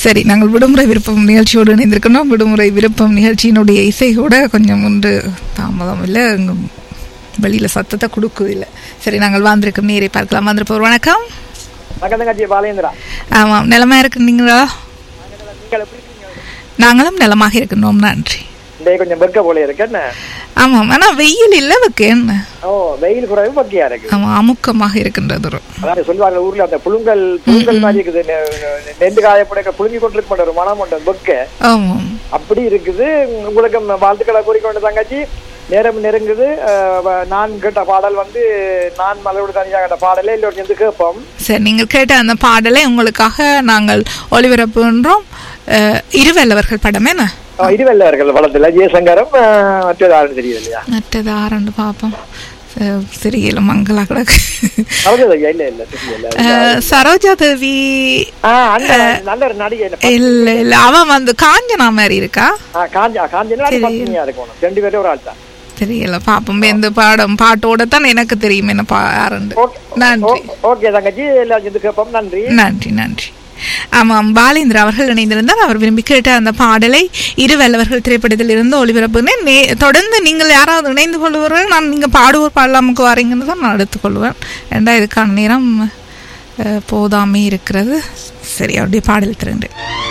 சரி நாங்கள் விடுமுறை விருப்பம் நிகழ்ச்சியோடு இணைந்திருக்கணும் விடுமுறை விருப்பம் நிகழ்ச்சியினுடைய இசை கூட கொஞ்சம் ஒன்று தாமதம் இல்லை இங்க வெளியில் சத்தத்தை கொடுக்குதில்லை சரி நாங்கள் வந்திருக்கோம் நீரை பார்க்கலாம் வந்திருப்போம் வணக்கம் வணக்கம் தங்கச்சி பாலேந்திரா ஆமாம் நிலமா இருக்குங்களா நீங்கள் எப்படி இருக்கீங்க? நாங்களும் நலமாக இருக்கின்றோம் நன்றி இன்றைய கொஞ்சம் வெக்க போல இருக்கு என்ன ஆமாம் ஆனால் வெயில் இல்லை வைக்க என்ன ஓ வெயில் குறைவு பக்கியா இருக்கு ஆமாம் அமுக்கமாக இருக்கின்றது ஒரு அதாவது சொல்லுவாங்க ஊர்ல அந்த புழுங்கல் புழுங்கல் மாதிரி இருக்குது நெ- நெ- நெண்டு காயப்படைக்க புழுங்கி கொண்டிருக்க மாட்ட ஒரு மனம் உண்டு வெக்க ஆமாம் அப்படி இருக்குது உங்களுக்கு வாழ்த்துக்களை கூறிக்கொண்டு தங்கச்சி நேரம் நெருங்குது அஹ், வ- நான் கேட்ட பாடல் வந்து நான் மலரோடு தனியாக கேட்ட பாடலே எல்லோரும் சேர்ந்து கேட்போம் சரி நீங்கள் கேட்ட அந்த பாடலை உங்களுக்காக நாங்கள் ஒளிபரப்புகின்றோம் அஹ், இருவல்லவர்கள் படம் என்ன அஹ், இருவல்லவர்கள் படத்துல ஜெயசங்கரும் அஹ், மற்றது யாருன்னு தெரியுது இல்லையா மற்றது ஆரண்டு பார்ப்போம் ச- தெரியல மங்களா கிடக்கு மறந்தது ஐயா, இல்ல இல்ல தெரியல அஹ், சரோஜா தேவி ஆ, அந்த நல்ல ஒரு நடிகை இல்ல, இல்ல இல்ல அவன் வந்து காஞ்சனா மாதிரி இருக்கா ஆ, காஞ்சா காஞ்சனா பத்தினியா இருக்கணும் ரெண்டு பேரும் ஒரு ஆள் தான் தெரியல பாப்போம் எந்த பாடம் பாட்டோட தான் எனக்கு தெரியும் என்ன பாரண்டு ஓகே நன்றி ஓ- ஓகே தங்கச்சி எல்லாரும் சேர்ந்து கேட்போம் நன்றி நன்றி நன்றி ஆமாம் பாலேந்திர அவர்கள் இணைந்திருந்தார் அவர் விரும்பி கேட்ட அந்த பாடலை இரு வல்லவர்கள் திரைப்படத்தில் இருந்து ஒளிபரப்புனேன் நே தொடர்ந்து நீங்கள் யாராவது இணைந்து கொள்வர்கள் நான் நீங்கள் பாடுவோர் பாடலாமுக்கு வரீங்கன்னு தான் நான் எடுத்துக்கொள்வேன் ஏண்டா இதுக்கான நேரம் அஹ், போதாமே இருக்கிறது சரி அப்படியே பாடல் திரண்டு